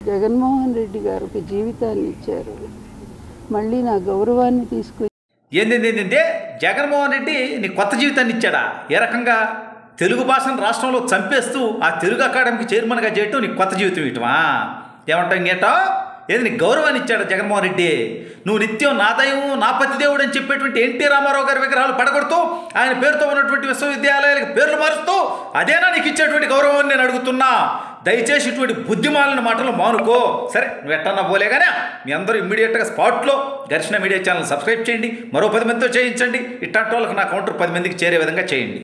జగన్మోహన్ రెడ్డి గారు ఒక జీవితాన్ని ఇచ్చారు మళ్ళీ నా గౌరవాన్ని తీసుకు ఏంటంటే జగన్మోహన్ రెడ్డి నీ కొత్త జీవితాన్ని ఇచ్చాడా ఏ రకంగా తెలుగు భాషను రాష్ట్రంలో చంపేస్తూ ఆ తెలుగు అకాడమీకి చైర్మన్గా చేయటం నీకు కొత్త జీవితం ఇటమా ఏమంటావు ఇంకేటో ఏది నీకు గౌరవాన్ని ఇచ్చాడు జగన్మోహన్ రెడ్డి నువ్వు నిత్యం నా దైవం నా పతిదేవుడు అని చెప్పేటువంటి ఎన్టీ రామారావు గారి విగ్రహాలు పడగొడుతూ ఆయన పేరుతో ఉన్నటువంటి విశ్వవిద్యాలయాలకు పేర్లు మారుస్తూ అదేనా నీకు ఇచ్చేటువంటి గౌరవం అని నేను అడుగుతున్నా దయచేసి ఇటువంటి బుద్ధిమాలిన మాటలు మానుకో సరే నువ్వు ఎట్టన్నా పోలే కానీ మీ అందరూ ఇమ్మీడియట్గా స్పాట్లో ఘర్షణ మీడియా ఛానల్ సబ్స్క్రైబ్ చేయండి మరో పది మందితో చేయించండి ఇట్లాంటి వాళ్ళకి నా కౌంటర్ పది మందికి చేరే విధంగా చేయండి